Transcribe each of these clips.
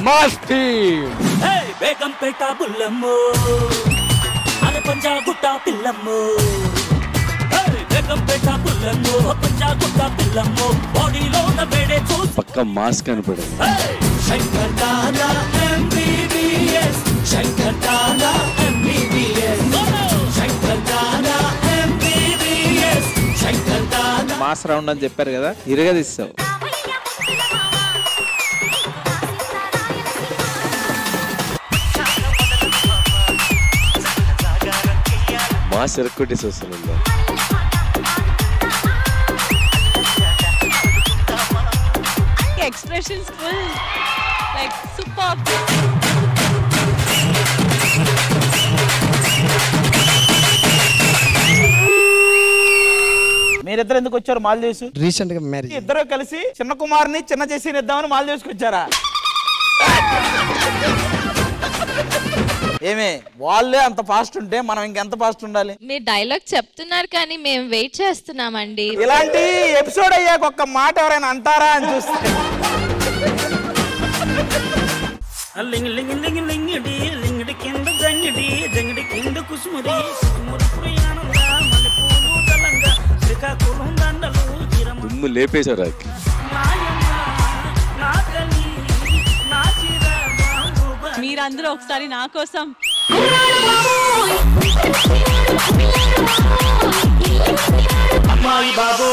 Mass team Begumpet బుల్లమ్ము అరే పంజా గుట్ట పిల్లమ్ము ఏయ్, బేగంపేట బుల్లమ్ము పంజా గుట్ట పిల్లమ్ము బాడీలో ఉన్న వేడే చూసి పక్క మాస్ కనపడింది ఏయ్, Shankar Dada MBBS Shankar Dada MBBS Shankar Dada MBBS Shankar Dada mass round అని చెప్పారు కదా ఇరగదీస్తావు మాస్ ఎరక్కొట్టేసి వస్తుంది ఎక్స్ప్రెషన్స్ ఫుల్ లైక్ సూపర్ మీరిద్దరు ఎందుకు వచ్చారు మాల్దీవ్స్ రీసెంట్ గా మ్యారేజ్ ఇద్దరు కలిసి చిన్న కుమార్ని చిన్న చేసి ఇద్దామని మాల్దీవ్స్ వచ్చారా ఏమే వాళ్ళే అంత ఫాస్ట్ ఉంటే మనం ఇంకెంత ఫాస్ట్ ఉండాలి మీరు డైలాగ్ చెప్తున్నారు కానీ మేము వెయిట్ చేస్తున్నామండి ఇలాంటి ఎపిసోడ్ అయ్యాక ఒక్క మాట ఎవరైనా అంటారా అని చూస్తే లింగ్ లింగ్ లింగ్ లింగిడి లింగిడి కింద జంగిడి జంగిడి కింద కుసుముది కుసుముది ప్రయాణంగా మల్లెపూలు తలంగా శ్రీకాకుళం దండలు చిరమ దుమ్ము లేపేశారు అక్కి మాయమ్మ నా తల్లి నా చిర బాబుబా. మీరందరూ ఒకసారి నా కోసం అమ్మాయి బాబు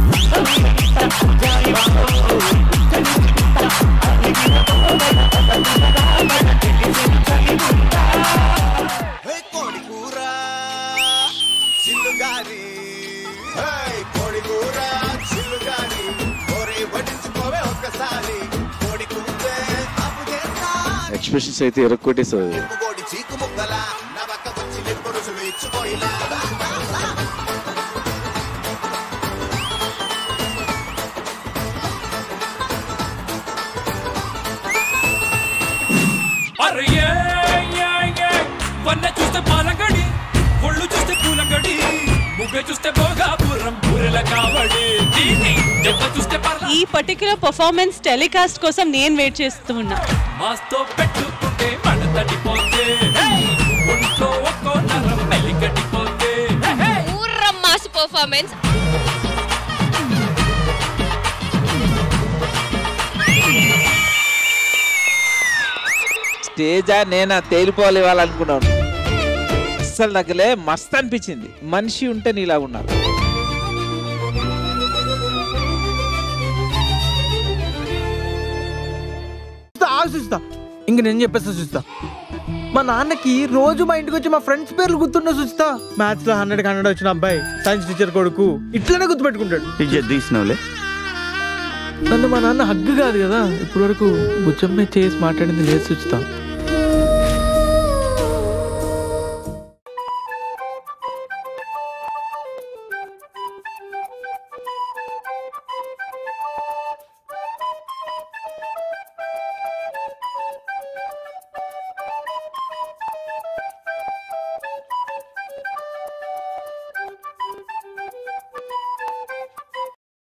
కోడి కూర చిల్లుగారి కోడి కూర చిల్లుగారి కోరి వడ్డించుకోవే ఒక్కసారి కోడి కూరే అప్పు చేస్తా ఎక్స్ప్రెషన్స్ అయితే ఎరక్కొట్టేసావు కోడి చీకు ముక్కల నవక వచ్చి నిప్పు రుసులు ఇచ్చుకోయిలా అరే ఏ, ఏ, ఏ, వన్న చూస్తే పాలగడి ఒళ్ళు చూస్తే పూలగడి ముగ్గ చూస్తే భోగాపురం బూరెల కావడి దీన్ని జబ్బ చూస్తే పర్ల ఈ పర్టికులర్ పర్ఫార్మెన్స్ టెలికాస్ట్ కోసం నేను వెయిట్ చేస్తూ ఉన్నా మాస్తో పెట్టుకుంటే మడ తడిపోతే ఒంట్లో ఒక్కో నరం మెలికటిపోతే ఊర్ర మాస్ పర్ఫార్మెన్స్ స్టేజా నేనా తేలిపోవాలి ఇవ్వాలనుకున్నాను అస్సలు నగ్గలే మస్త్ అనిపించింది మనిషి ఉంటే నీలా ఉన్నారు ఆలోచిస్తా ఇంక నేను చెప్పేస్తా చూస్తా మా నాన్నకి రోజు మా ఇంటికి వచ్చి మా ఫ్రెండ్స్ పేర్లు గుర్తున్నా చూస్తా మ్యాథ్స్ లో హండ్రెడ్ హండ్రెడ్ వచ్చిన అబ్బాయి సైన్స్ టీచర్ కొడుకు ఇట్లనే గుర్తుపెట్టుకుంటాడు ఇజ్జత్ తీసినావులే నన్ను మా నాన్న హగ్గు కాదు కదా ఇప్పటి వరకు భుజం మీద చేసి మాట్లాడింది లేదు చూస్తా